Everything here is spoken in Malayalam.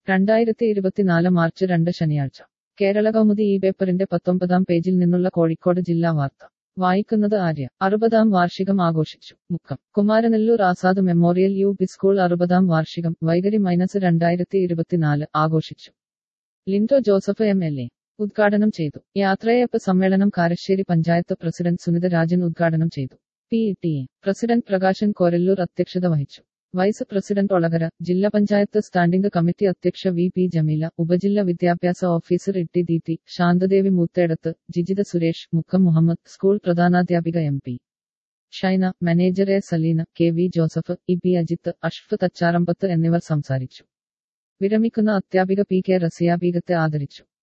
രണ്ടായിരത്തി ഇരുപത്തിനാല് മാർച്ച് രണ്ട് ശനിയാഴ്ച കേരള കൗമുദി ഈ പേപ്പറിന്റെ പത്തൊമ്പതാം പേജിൽ നിന്നുള്ള കോഴിക്കോട് ജില്ലാ വാർത്ത വായിക്കുന്നത് ആര്യ അറുപതാം വാർഷികം ആഘോഷിച്ചു Mukkam Kumaranellur Azad memorial U P school അറുപതാം വാർഷികം വൈകരി മൈനസ് രണ്ടായിരത്തി ഇരുപത്തിനാല് ആഘോഷിച്ചു Linto Joseph M L A ഉദ്ഘാടനം ചെയ്തു യാത്രയയപ്പ് സമ്മേളനം കാരശ്ശേരി പഞ്ചായത്ത് പ്രസിഡന്റ് സുനിത രാജൻ ഉദ്ഘാടനം ചെയ്തു P T A president Prakashan Korallur അധ്യക്ഷത വഹിച്ചു വൈസ് പ്രസിഡന്റ് ഒളകര ജില്ലാ പഞ്ചായത്ത് സ്റ്റാൻഡിംഗ് കമ്മിറ്റി അധ്യക്ഷ വി പി ജമീല ഉപജില്ല വിദ്യാഭ്യാസ ഓഫീസർ ഇട്ടി ദി ടി ശാന്തദേവി മൂത്തേടത്ത് ജിജിത സുരേഷ് മുക്കം മുഹമ്മദ് സ്കൂൾ പ്രധാനാധ്യാപിക M P Shaina manager A Saleena K V Joseph E P Ajith അഷ്ഫ് തച്ചാറമ്പത്ത് എന്നിവർ സംസാരിച്ചു വിരമിക്കുന്ന അധ്യാപിക പി കെ റസിയ ബീഗത്തെ ആദരിച്ചു